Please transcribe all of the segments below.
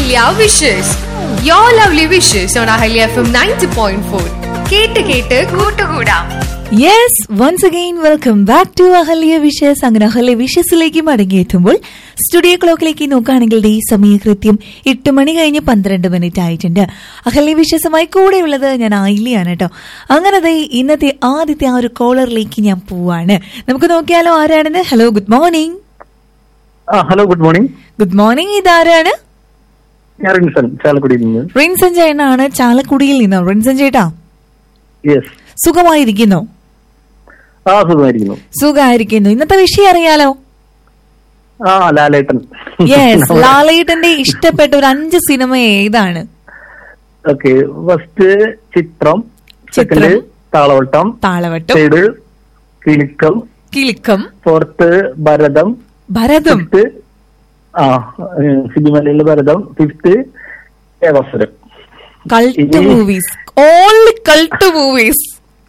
Ahalya wishes yo lovely wishes on Ahalya F M ninety point four കേട്ട് കേട്ട് കൂട്ടുകൂടാം yes once again welcome back to Ahalya wishes അങ്ങനെ Ahalya വിഷസിലേക്ക് മടങ്ങിയെത്തുമ്പോൾ studio ക്ലോക്കിലേക്ക് നോക്കുകയാണെങ്കിൽ ഈ സമയം കൃത്യം എട്ട് മണി കഴിഞ്ഞ് പന്ത്രണ്ട് മിനിറ്റ് ആയിട്ടുണ്ട് അഹല്യ വിഷസുമായി കൂടെയുള്ളത് ഞാൻ ആയില്യാണ് കേട്ടോ അങ്ങനെ ദേ ഇന്നത്തെ ആദ്യത്തെ ആ ഒരു കോളറിലേക്ക് ഞാൻ പോവാണ് നമുക്ക് നോക്കിയാലോ ആരാണെന്ന് ഹലോ ഗുഡ് മോർണിംഗ് ആ hello good morning good morning ഇതാരാണ് ഞാൻ റിൻസൺ ചാലക്കുടിയിൽ നിന്ന് റിൻസൻ ചേട്ടനാണ് ചാലക്കുടിയിൽ നിന്ന് റിൻസൻ ചേട്ടാ യെസ് സുഖമായിരിക്കുന്നോ ആ സുഖമായിരിക്കുന്നു സുഖമായിരിക്കുന്നു ഇന്നത്തെ വിഷയം അറിയാലോ ആ ലാലേട്ടൻ യെസ് ലാലേട്ടന്റെ ഇഷ്ടപ്പെട്ട ഒരു അഞ്ച് സിനിമ ഏതാണ് okay first Chithram Chithram. Second Thalavattam Thalavattam third Kilukkam Kilukkam fourth Bharatham Bharatham fifth ആ സിനിമയിലുള്ള ഭരതം ഫിഫ്ത്ത് അവസരം കൾട്ട് ഇനി- മൂവീസ് ഓൺലി കൾട്ട് മൂവീസ്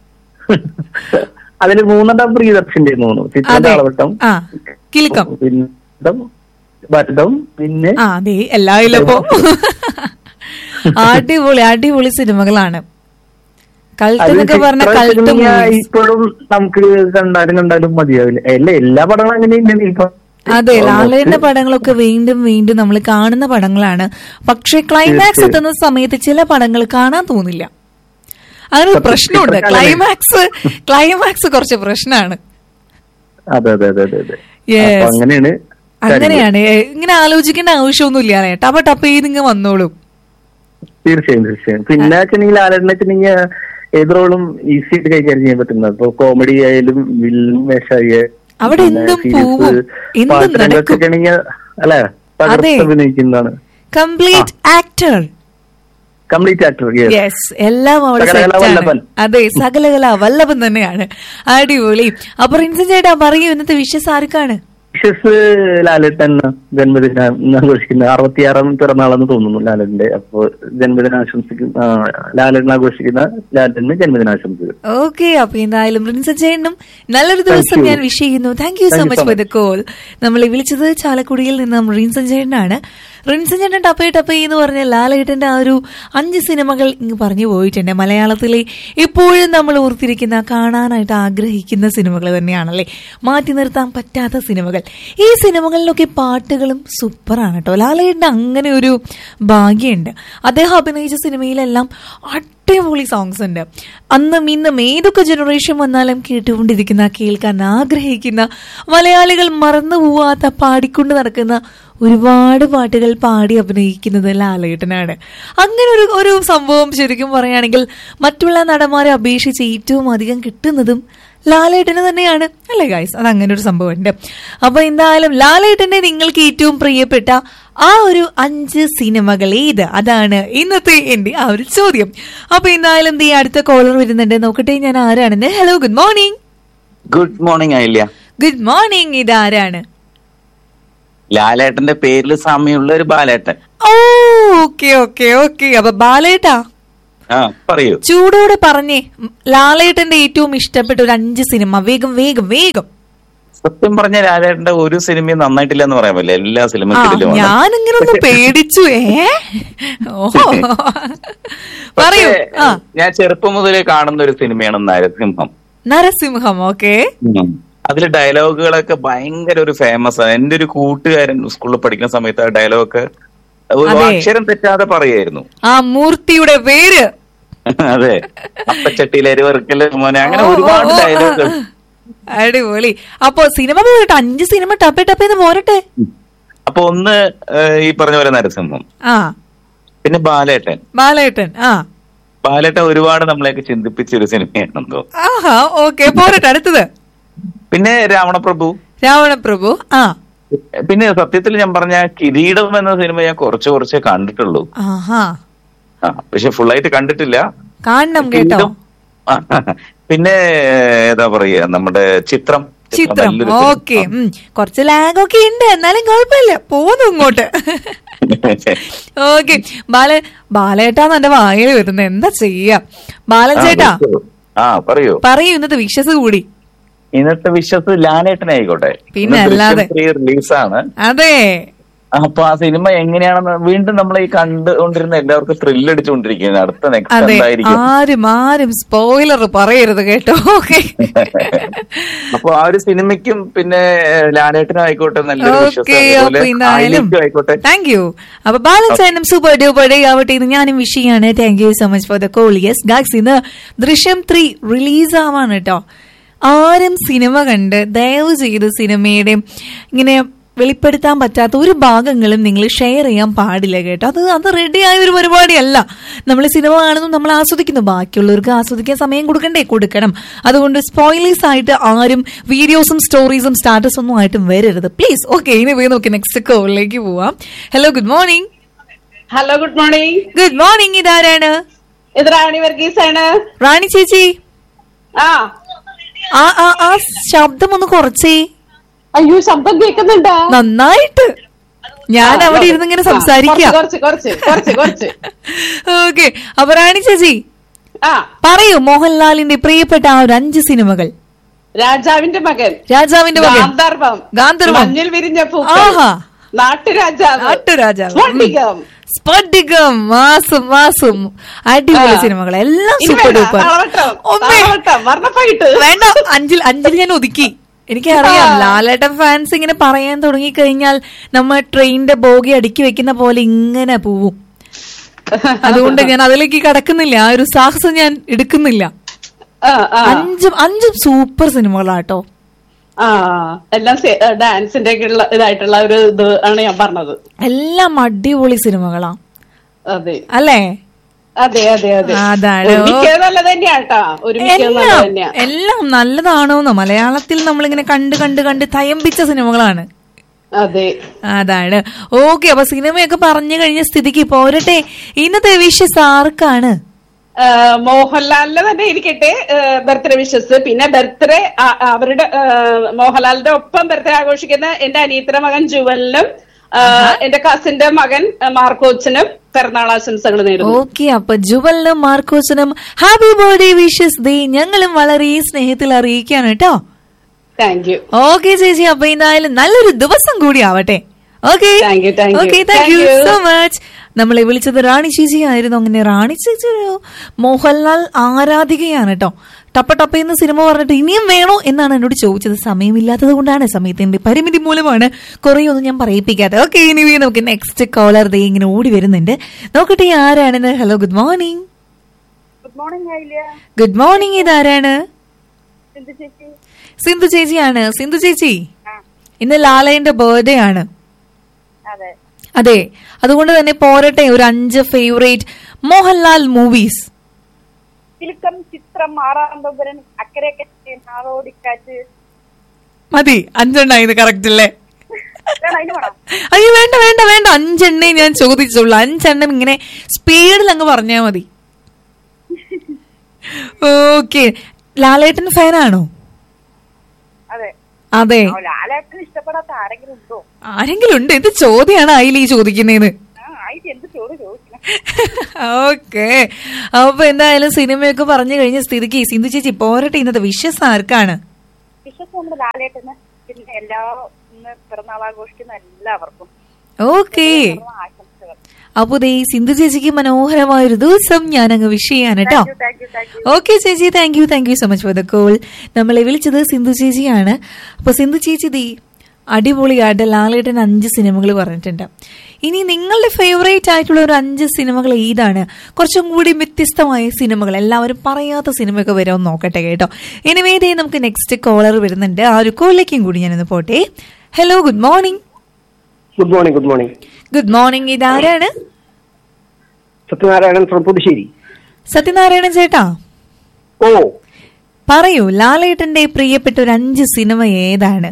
അതിൽ മൂന്നെണ്ണം പ്രിയദർശന്റെ മൂന്ന് ചിത്രം അതെ താളവട്ടം ആ കിളിക്കം പിന്നെ ഭരതം പിന്നെ ആ അതെ എല്ലാവരും ഇപ്പോ അടിപൊളി അടിപൊളി സിനിമകളാണ് കൾട്ട് അത് എന്നൊക്കെ പറഞ്ഞ ചിത്രം കൾട്ട് സിനിമ മൂവീസ് ഇപ്പോഴും നമുക്ക് കണ്ടാലും കണ്ടാലും മതിയാവില്ല അല്ല എല്ലാ പടങ്ങളും അങ്ങനെയുണ്ട് ഇപ്പൊ അതെ ലാലേന്റെ പടങ്ങളൊക്കെ വീണ്ടും വീണ്ടും നമ്മൾ കാണുന്ന പടങ്ങളാണ് പക്ഷെ ക്ലൈമാക്സ് തീർച്ചയായും. എത്തുന്ന സമയത്ത് ചില പടങ്ങൾ കാണാൻ തോന്നില്ല അങ്ങനെ ഒരു സത്യം, പ്രശ്നമുണ്ട് ചിത്രക്കാലം. ക്ലൈമാക്സ് ക്ലൈമാക്സ് കുറച്ച് പ്രശ്നമാണ് അതെ അതെ അതെ അതെ അതെ Yes. അപ്പൊ അങ്ങനെയാണ് കാര്യങ്ങൾ. അങ്ങനെയാണ് ഏ, ഇങ്ങനെ ആലോചിക്കേണ്ട ആവശ്യമൊന്നുമില്ല അല്ലേ ടപ്പ ടപ്പ ചെയ്തിങ്ങ് വന്നോളും തീർച്ചയായും തീർച്ചയായും പിന്നെ വെച്ചിട്ടുണ്ടെങ്കിൽ ആലോചന വെച്ചിട്ടുണ്ടെങ്കിൽ ഏത് റോളും ഈസി ആയിട്ട് കൈകാര്യം ചെയ്യാൻ പറ്റുന്നത് ഇപ്പൊ കോമഡി ആയാലും വില്ലൻ വേഷമായ അവിടെ എന്തും പോവും, എന്തും നടക്കും. അല്ലെ അതെ. അഭിനയിക്കുന്നതാണ് complete actor complete actor yes എല്ലാം അവിടെ സകലകല set ആണ്. വല്ലഭൻ. അതെ സകലകല വല്ലഭൻ തന്നെയാണ് അടിപൊളി അപ്പൊ റിൻസൻ ചേട്ടാ പറയൂ ഇന്നത്തെ വിശ്വസ് ആർക്കാണ് വിഷസ് ലാലേട്ടൻ ജന്മദിനം ആഘോഷിക്കുന്ന അറുപത്തിയാറാം പിറന്നാളെന്ന് തോന്നുന്നു ലാലേട്ടന്റെ അപ്പൊ ജന്മദിനം ആശംസിക്കുന്ന ആ, ലാലേട്ടൻ ആഘോഷിക്കുന്ന ലാലേട്ടന് ജന്മദിനാശംസകൾ ഓക്കെ അപ്പൊ എന്തായാലും റിൻസൻ ചേട്ടനും നല്ലൊരു ദിവസം you. ഞാൻ വിഷ് ചെയ്യുന്നു thank you so Thank you much so for the call നമ്മൾ വിളിച്ചത് ചാലക്കുടിയിൽ നിന്നും റിൻസൻ ചേട്ടനാണ് റിൻസൻ ചേട്ടൻ ടപ്പേ ടപ്പേ എന്ന് പറഞ്ഞ ലാലേട്ടന്റെ ആ ഒരു അഞ്ച് സിനിമകൾ ഇങ്ങ് പറഞ്ഞു പോയിട്ടുണ്ട് മലയാളത്തിലെ ഇപ്പോഴും നമ്മൾ ഓർത്തിരിക്കുന്ന കാണാനായിട്ട് ആഗ്രഹിക്കുന്ന സിനിമകൾ തന്നെയാണല്ലേ മാറ്റി നിർത്താൻ പറ്റാത്ത സിനിമകൾ ഈ സിനിമകളിലൊക്കെ പാട്ടുകളും സൂപ്പറാണ് കേട്ടോ ലാലേട്ടന് അങ്ങനെ ഒരു ഭാഗ്യമുണ്ട് അദ്ദേഹം അഭിനയിച്ച സിനിമയിലെല്ലാം അടിപൊളി സോങ്സ് ഉണ്ട് അന്നും ഇന്നും ഏതൊക്കെ ജനറേഷൻ വന്നാലും കേട്ടുകൊണ്ടിരിക്കുന്ന കേൾക്കാൻ ആഗ്രഹിക്കുന്ന മലയാളികൾ മറന്നു പോവാത്ത പാടിക്കൊണ്ട് നടക്കുന്ന ഒരുപാട് പാട്ടുകൾ പാടി അഭിനയിക്കുന്നത് ലാലേട്ടനാണ് അങ്ങനെ ഒരു ഒരു സംഭവം ശരിക്കും പറയുകയാണെങ്കിൽ മറ്റുള്ള നടന്മാരെ അപേക്ഷിച്ച് ഏറ്റവും അധികം കിട്ടുന്നതും ലാലേട്ടന് തന്നെയാണ് അല്ലേ ഗായ്സ് അത് അങ്ങനെ ഒരു സംഭവമുണ്ട് അപ്പൊ എന്തായാലും ലാലേട്ടന്റെ നിങ്ങൾക്ക് ഏറ്റവും പ്രിയപ്പെട്ട ആ ഒരു അഞ്ച് സിനിമകൾ ഏത് അതാണ് ഇന്നത്തെ എന്റെ ആ ഒരു ചോദ്യം അപ്പൊ എന്തായാലും ദീ അടുത്ത കോളർ വരുന്നുണ്ട് നോക്കട്ടെ ഞാൻ ആരാണെന്ന് hello good morning good morning ആയില്ല ഗുഡ് മോർണിംഗ് ഇത് ആരാണ് ലാലേട്ടന്റെ പേരിൽ സാമ്യമുള്ള ഒരു ബാലേട്ടൻ ഓ ഓക്കെ ഓക്കെ ഓക്കെ അപ്പൊ ബാലേട്ടാ ആ പറയൂ ചൂടോടെ പറഞ്ഞേ ഉം, ലാലേട്ടന്റെ ഏറ്റവും ഇഷ്ടപ്പെട്ട ഒരു അഞ്ച് സിനിമ വേഗം വേഗം വേഗം സത്യം പറഞ്ഞ ലാലേട്ടന്റെ ഒരു സിനിമയും നന്നായിട്ടില്ല എന്ന് പറയാൻ പറ്റില്ല എല്ലാ ആ സിനിമക്കിലും ഞാനിങ്ങനെ ഒന്ന് പേടിച്ചു ഏ ഓഹോ പറയൂ ആ ഞാൻ ചെറുപ്പം മുതലേ കാണുന്ന ഒരു സിനിമയാണ് നരസിംഹം നരസിംഹം ഓക്കെ അതിൽ ഡയലോഗുകളൊക്കെ ഭയങ്കര ഒരു ഫേമസ് ആണ് എന്റെ ഒരു കൂട്ടുകാരൻ സ്കൂളിൽ പഠിക്കുന്ന സമയത്ത് ആ ഡയലോഗൊക്കെ ഒരു അതെ. അക്ഷരം തെറ്റാതെ പറയായിരുന്നു ആ മൂർത്തിയുടെ പേര് അതെ അപ്പച്ചട്ടിയിലെ എരിവറുക്കല് മോനെ അങ്ങനെ ഓ, ഓ, ഒരുപാട് ഓ, ആ, ഡയലോഗുകൾ ആ. അടിപൊളി അപ്പൊ സിനിമ പോയിട്ട് അഞ്ച് സിനിമ ടപ്പേ ടപ്പേന്ന് പോരട്ടെ അപ്പൊ ഒന്ന് ഏഹ്, ഈ പറഞ്ഞ പോലെ നരസിംഹം ആ പിന്നെ ബാലേട്ടൻ ബാലേട്ടൻ ആ ബാലേട്ടൻ ഒരുപാട് നമ്മളെയൊക്കെ ചിന്തിപ്പിച്ച ഒരു സിനിമയാണെന്തോ ആഹാ ഓക്കെ പോരട്ടെ അടുത്തത് പിന്നെ രാവണപ്രഭു രാവണപ്രഭു ആ പിന്നെ സത്യത്തിൽ ഞാൻ പറഞ്ഞ കിരീടം എന്ന സിനിമ ഞാൻ കുറച്ച് കുറച്ചേ കണ്ടിട്ടുള്ളൂ ആഹാ ആ പക്ഷെ ഫുള്ളായിട്ട് കണ്ടിട്ടില്ല കാണണം കേട്ടോ കിരീടം ആ, പിന്നെ ഏതാ പറയാ നമ്മുടെ ചിത്രം ചിത്രം നല്ലൊരു സിനിമ. ഓക്കെ കുറച്ച് ലാഗ് ഒക്കെ ഉണ്ട് എന്നാലും കുഴപ്പമില്ല പോന്നു ഇങ്ങോട്ട് ഓക്കെ ബാല ബാലേട്ടാന്ന് എന്റെ വായിൽ വരുന്നത് എന്താ ചെയ്യാ ബാലൻ ആ, ചേട്ടാ വിളിച്ചോ. ആ പറയൂ പറയൂ ഇന്നത്തെ വിശ്വസ് കൂടി ഇന്നത്തെ വിശ്വസ് ലാലേട്ടനായിക്കോട്ടെ പിന്നെ അല്ലാതെ. റിലീസാണ് അതെ അപ്പൊ ആ സിനിമ എങ്ങനെയാണെന്ന് വീണ്ടും നമ്മൾ ഈ കണ്ടുകൊണ്ടിരുന്ന എല്ലാവർക്കും ത്രില്ല് അടിച്ചുകൊണ്ടിരിക്കുന്നത് അടുത്ത നെക്സ്റ്റ് അതെ എന്തായിരിക്കും ആരും ആരും സ്പോയിലർ പറയരുത് കേട്ടോ ഓക്കെ അപ്പൊ ആ ഒരു സിനിമയ്ക്കും പിന്നെ ലാലേട്ടനും ആയിക്കോട്ടെ നല്ലൊരു ഓക്കെ വിശ്വാസം അപ്പൊ അതുപോലെ എന്തായാലും ആയിലേക്കും ആയിക്കോട്ടെ താങ്ക് യു അപ്പൊ ബാലൻസൈനും സൂപ്പർ ഡ്യൂപ്പർ ഡേ ആവട്ടെ എന്ന് ഞാനും വിഷ് ചെയ്യാണ് thank you so much for the call yes ഗാക്സ് ഇന്ന് ദൃശ്യം ത്രീ റിലീസ് ആവാണ് കേട്ടോ ആരും സിനിമ കണ്ട് ദയവ് ചെയ്ത് സിനിമയുടെ ഇങ്ങനെ വെളിപ്പെടുത്താൻ പറ്റാത്ത ഒരു ഭാഗങ്ങളും നിങ്ങൾ ഷെയർ ചെയ്യാൻ പാടില്ല കേട്ടോ അത് അത് റെഡിയായ ഒരു പരിപാടിയല്ല നമ്മൾ സിനിമ കാണുന്നു നമ്മൾ ആസ്വദിക്കുന്നു ബാക്കിയുള്ളവർക്ക് ആസ്വദിക്കാൻ സമയം കൊടുക്കണ്ടേ കൊടുക്കണം അതുകൊണ്ട് സ്പോയിലേഴ്സ് ആയിട്ട് ആരും വീഡിയോസും സ്റ്റോറീസും സ്റ്റാറ്റസ് ഒന്നും ആയിട്ടും വരരുത് പ്ലീസ് ഓക്കെ ഇനി പോയി നോക്കി നെക്സ്റ്റ് കോളിലേക്ക് പോവാം hello good morning hello good morning good morning ഇതാരാണ് ഇത് റാണി വർഗീസ് ആണ് റാണി ചേച്ചി ആ ആ ആ ആ ശബ്ദം ഒന്ന് കുറച്ചേ അയ്യോ ശബ്ദം കേൾക്കുന്നുണ്ടാ നന്നായിട്ട് ഞാൻ അവിടെ ഇരുന്ന് ഇങ്ങനെ സംസാരിക്കാം കുറച്ച് കുറച്ച് കുറച്ച് കുറച്ച് ഓക്കെ അപ്പൊ റാണി ചേച്ചി ആ പറയൂ മോഹൻലാലിന്റെ പ്രിയപ്പെട്ട ആ ഒരു അഞ്ച് സിനിമകൾ രാജാവിന്റെ മകൻ രാജാവിന്റെ മകൻ ഗാന്ധർവം ഗാന്ധർവം. മഞ്ഞിൽ വിരിഞ്ഞ പൂക്കൾ ആഹാ. നാട്ടുരാജാവ് നാട്ടുരാജാവ്. സ്ഫടികം. സ്ഫടികം മാസും മാസും അടിപൊളി ആ. സിനിമകൾ എല്ലാം ഇനി സൂപ്പർ വേണ്ട, ഡൂപ്പർ താളവട്ടം, ഒന്നേ. താളവട്ടം, വർണ്ണപ്പകിട്ട്. വേണ്ട അഞ്ചിൽ അഞ്ചിൽ ഞാൻ ഒതുക്കി എനിക്കറിയാം ആ. ലാലേട്ടൻ ഫാൻസ് ഇങ്ങനെ പറയാൻ തുടങ്ങി കഴിഞ്ഞാൽ നമ്മ ട്രെയിനിന്റെ ബോഗി അടുക്കി വെക്കുന്ന പോലെ ഇങ്ങനെ പോവും അതുകൊണ്ട് ഞാൻ അതിലേക്ക് കടക്കുന്നില്ല ആ ഒരു സാഹസം ഞാൻ എടുക്കുന്നില്ല ആ, ആ, അഞ്ചും അഞ്ചും സൂപ്പർ സിനിമകളാട്ടോ ആ, എല്ലാം സെ- ഡാൻസിന്റെ ഒക്കെ ഉള്ള ഇതായിട്ടുള്ള ഒരു ഇത് ആണ് ഞാൻ പറഞ്ഞത് എല്ലാം അടിപൊളി സിനിമകളാ അതെ അല്ലേ അതെ അതെ അതെ അതാണ്. ഒരുമിക്കത് നല്ലത് തന്നെയാട്ടാ ഒരുമിക്കത് നല്ലത് എല്ലാം തന്നെയാ എല്ലാം നല്ലതാണോന്നോ മലയാളത്തിൽ നമ്മളിങ്ങനെ കണ്ട് കണ്ട് കണ്ട് തയമ്പിച്ച സിനിമകളാണ് അതെ അതാണ് ഓക്കെ അപ്പൊ സിനിമയൊക്കെ പറഞ്ഞു കഴിഞ്ഞ സ്ഥിതിക്ക് പോരട്ടെ ഇന്നത്തെ വിഷസ് ആർക്കാണ് ആ, മോഹൻലാലിന് തന്നെ ഇരിക്കട്ടെ ബർത്ത്ഡേ വിഷസ് പിന്നെ ബർത്ത്ഡേ അവരുടെ ആ, മോഹൻലാലിന്റെ ഒപ്പം ബർത്ത്ഡേ ആഘോഷിക്കുന്ന എന്റെ അനിയത്തിന്റെ മകൻ ജുവലിനും ആ, എന്റെ കസിന്റെ മകൻ ആ, മാർക്കോച്ചനും പിറന്നാൾ ആശംസകൾ നേരുന്നു ഓക്കെ അപ്പൊ ജുവലിനും മാർക്കോസിനും ഹാപ്പി ബർത്ത്ഡേ വിഷസ് ദേ ഞങ്ങളും വളരെ സ്നേഹത്തിൽ അറിയിക്കാണ് കേട്ടോ താങ്ക് യു ഓക്കെ ചേച്ചി അപ്പൊ എന്തായാലും നല്ലൊരു ദിവസം കൂടി ആവട്ടെ okay Thank you, thank you. Okay thank you Thank you. So much നമ്മളെ വിളിച്ചത് റാണി ചേച്ചി ആയിരുന്നു അങ്ങനെ റാണി ചേച്ചി ഒരു മോഹൻലാൽ ആരാധികയാണ് കേട്ടോ ടപ്പ ടപ്പ എന്ന സിനിമ പറഞ്ഞിട്ട് ഇനിയും വേണോ എന്നാണ് എന്നോട് ചോദിച്ചത് സമയമില്ലാത്തത് കൊണ്ടാണ് സമയത്തിന്റെ പരിമിതി മൂലമാണ് കുറേയൊന്നും ഞാൻ പറയിപ്പിക്കാതെ ഓക്കെ ഇനി നമുക്ക് നെക്സ്റ്റ് കോളർ ദേ ഇങ്ങനെ ഓടി വരുന്നുണ്ട് നോക്കട്ടെ ആരാണെന്ന് hello good morning good morning ആയില്ല ഗുഡ് മോർണിംഗ് ഇതാരാണ് എന്ത് ചേച്ചി സിന്ധു ചേച്ചിയാണ് സിന്ധു ചേച്ചി ഇന്ന് ലാലയുടെ ബർത്ത്ഡേ ആണ് അതെ അതെ അതുകൊണ്ട് തന്നെ പോരട്ടെ ഒരു അഞ്ച് ഫേവറേറ്റ് മോഹൻലാൽ മൂവീസ് തിലുക്കം ചിത്രം ആറാമ്പരം അക്കരയൊക്കെ നാടോടിക്കാറ്റ് മതി അഞ്ചെണ്ണായിരുന്നു കറക്റ്റ് അല്ലേ വേണം അതിന് വേണം അയ്യോ വേണ്ട വേണ്ട വേണ്ട അഞ്ചെണ്ണേ ഞാൻ ചോദിച്ചുള്ളൂ അഞ്ചെണ്ണം ഇങ്ങനെ സ്പീഡിൽ അങ്ങ് പറഞ്ഞാ മതി ഓക്കെ ലാലേട്ടൻ ഫാനാണോ അതെ അതെ ആ, ലാലേട്ടന് ഇഷ്ടപ്പെടാത്ത ആരെങ്കിലും ഉണ്ടോ ആരെങ്കിലും ഉണ്ട് എന്ത് ചോദ്യമാണ് അതിൽ ഈ ചോദിക്കുന്നേന്ന് ആ ആയിട്ട് എന്ത് ചോറ് ചോദിക്കണം ഓക്കെ അപ്പൊ എന്തായാലും സിനിമയൊക്കെ പറഞ്ഞു കഴിഞ്ഞ സ്ഥിതിക്ക് സിന്ധു ചേച്ചി പോരട്ടെ ഇന്നത്തെ വിശ്വസ് ആർക്കാണ് വിശ്വസ് നമ്മുടെ ലാലേട്ടന് പിന്നെ എല്ലാ ഇന്ന് പിറന്നാൾ ആഘോഷിക്കുന്ന എല്ലാവർക്കും ഓക്കെ പിറന്നാൾ ആശംസകൾ അപ്പൊ ദേ സിന്ധു ചേച്ചിക്ക് മനോഹരമായ ഒരു ദിവസം ഞാൻ അങ്ങ് വിഷ് ചെയ്യാണ് കേട്ടോ thank you thank you okay ചേച്ചി thank you thank you so much for the call നമ്മളെ വിളിച്ചത് സിന്ധു ചേച്ചിയാണ് അപ്പൊ സിന്ധു ചേച്ചി ദീ അടിപൊളിയായിട്ട് ലാലേട്ടൻ അഞ്ച് സിനിമകൾ പറഞ്ഞിട്ടുണ്ട് ഇനി നിങ്ങളുടെ ഫേവറേറ്റ് ആയിട്ടുള്ള ഒരു അഞ്ച് സിനിമകൾ ഏതാണ് കുറച്ചും കൂടി വ്യത്യസ്തമായ സിനിമകൾ എല്ലാവരും പറയാത്ത സിനിമയൊക്കെ വരുമെന്ന് നോക്കട്ടെ കേട്ടോ എനിവേ ദേ നമുക്ക് നെക്സ്റ്റ് കോളർ വരുന്നുണ്ട് ആ ഒരു കോളിലേക്കും കൂടി ഞാനൊന്ന് പോട്ടെ hello good morning good morning good morning good morning ഇതാരാണ് സത്യനാരായണൻ ഫ്രം പുതുശ്ശേരി സത്യനാരായണൻ ചേട്ടാ ഓ പറയൂ ലാലേട്ടന്റെ പ്രിയപ്പെട്ട ഒരു അഞ്ച് സിനിമ ഏതാണ്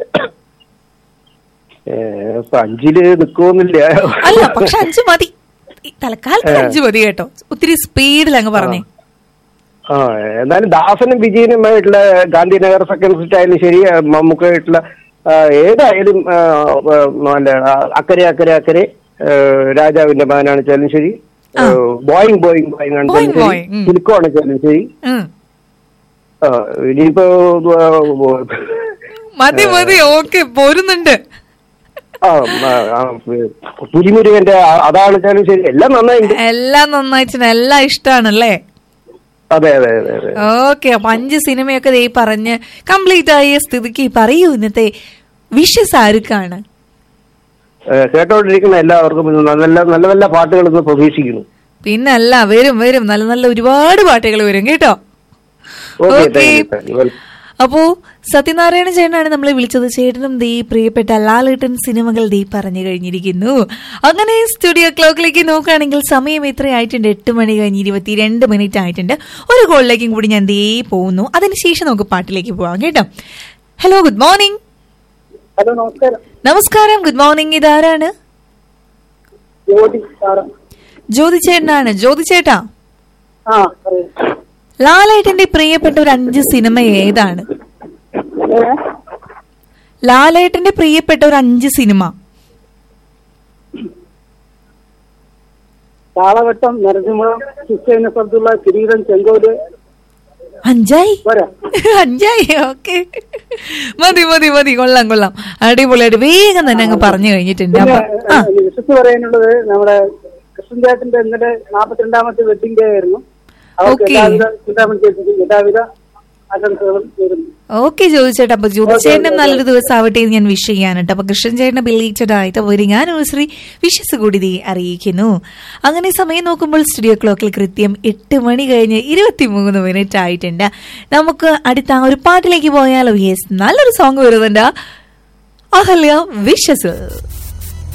ഏ, ഇപ്പൊ അഞ്ചില് നിക്കുവൊന്നില്ല അല്ല പക്ഷെ അഞ്ച് മതി ഈ തൽക്കാലത്തിന് അഞ്ച് മതി കേട്ടോ ഒത്തിരി സ്പീഡിൽ അങ്ങ് പറഞ്ഞേ ആ എന്നാലും ദാസനും വിജയനുമായിട്ടുള്ള ഗാന്ധിനഗർ സെക്കൻഡ് സിറ്റ് ആയാലും ശരി ആ, മമ്മൂക്കായിട്ടുള്ള ആ, ഏതായാലും ആ, ആ, നല്ല ആ, അക്കരെ അക്കരെ അക്കരെ ആ, രാജാവിന്റെ മകനാണെച്ചാലും ശരി ആ. ബോയിങ് ബോയിങ് ബോയിങ് ആണെച്ചാലും Boing ശരി Boing, ഉം. സിലിക്കോണെച്ചാലും ശരി ഉം. ആ, ഇനിയിപ്പോ ആ, മതി മതി ഓക്കെ പോരുന്നുണ്ട് ആ, ആ, ആ, പുലിമുരുകന്റെ ആ- അതാണെച്ചാലും ശരി എല്ലാം നന്നായിട്ടുണ്ട് എല്ലാം നന്നായിട്ടുണ്ട് എല്ലാം ഇഷ്ടമാണല്ലേ അതെ അതെ അതെ അതെ ഓക്കെ അപ്പൊ അഞ്ച് സിനിമയൊക്കെ ദേ പറഞ്ഞ് കംപ്ലീറ്റ് ആയ സ്ഥിതിക്ക് പറയൂ ഇന്നത്തെ വിഷസ് ആർക്കാണ് ഏ, കേട്ടോണ്ടിരിക്കുന്ന എല്ലാവർക്കും ഇന്ന് നല്ല നല്ല നല്ല പാട്ടുകൾ ഇന്ന് പ്രതീക്ഷിക്കുന്നു പിന്നല്ല വരും വരും നല്ല നല്ല ഒരുപാട് പാട്ടുകൾ വരും കേട്ടോ okay Okay. Thank you thank you well അപ്പോ സത്യനാരായണ ചേട്ടനാണ് നമ്മളെ വിളിച്ചത് ചേട്ടനും ദീ പ്രിയപ്പെട്ട ലാലേട്ടൻ സിനിമകൾ ദീ പറഞ്ഞു കഴിഞ്ഞിരിക്കുന്നു അങ്ങനെ സ്റ്റുഡിയോ ക്ലോക്കിലേക്ക് നോക്കുകയാണെങ്കിൽ സമയം എത്രയായിട്ടുണ്ട് എട്ട് മണി കഴിഞ്ഞ് ഇരുപത്തിരണ്ട് മിനിറ്റ് ആയിട്ടുണ്ട് ഒരു കോളിലേക്കും കൂടി ഞാൻ ദേ പോകുന്നു അതിനുശേഷം നമുക്ക് പാട്ടിലേക്ക് പോവാം കേട്ടോ ഹലോ ഗുഡ് മോർണിംഗ് ഹലോ നമസ്കാരം നമസ്കാരം ഗുഡ് മോർണിംഗ് ഇതാരാണ് ജ്യോതി സാറ് ജ്യോതി ചേട്ടനാണ് ജ്യോതി ചേട്ടാ ആ പറയൂ ലാലേട്ടന്റെ പ്രിയപ്പെട്ട ഒരു അഞ്ച് സിനിമ ഏതാണ് ഏ? ലാലേട്ടന്റെ പ്രിയപ്പെട്ട ഒരു അഞ്ച് സിനിമ താളവട്ടം നരസിംഹം ഹുസൈൻ അബ്ദുള്ള കിരീടം ചെങ്കോല് അഞ്ചായി പോരാ അഞ്ചായി ഓക്കെ മതി മതി മതി കൊള്ളാം കൊള്ളാം അടിപൊളിയായിട്ട് വേഗം തന്നെ അങ്ങ് പറഞ്ഞു കഴിഞ്ഞിട്ടുണ്ട് പിന്നെ അപ്പൊ ആ വിശ്വസ് പറയാനുള്ളത് നമ്മുടെ കൃഷ്ണൻ ചേട്ടന്റെ ഇന്നലെ നാപ്പത്തിരണ്ടാമത്തെ വെഡിങ് ഡേ ആയിരുന്നു അവർക്ക് Okay. എല്ലാവിധ ചിന്താമണി ചേച്ചിക്ക് എല്ലാവിധ ആശംസകളും നേരുന്നു ഓക്കെ ചോദിച്ചേട്ടാ അപ്പൊ ജ്യോതിച്ചേട്ടനും നല്ലൊരു ദിവസം ആവട്ടെ എന്ന് ഞാൻ വിഷ് ചെയ്യാനുണ്ട് അപ്പൊ കൃഷ്ണൻ ചേട്ടനെ ബിലീറ്റഡ് ആയിട്ട് ഒരു ആനിവേഴ്സറി വിഷസ് കൂടി ദേ അറിയിക്കുന്നു അങ്ങനെ സമയം നോക്കുമ്പോൾ സ്റ്റുഡിയോ ക്ലോക്കിൽ കൃത്യം എട്ട് മണി കഴിഞ്ഞ് ഇരുപത്തിമൂന്ന് മിനിറ്റ് ആയിട്ടുണ്ട് നമുക്ക് അടുത്ത ആ ഒരു പാട്ടിലേക്ക് പോയാലോ യെസ് നല്ലൊരു സോങ് വരുന്നുണ്ട് അഹല്യ വിഷസ്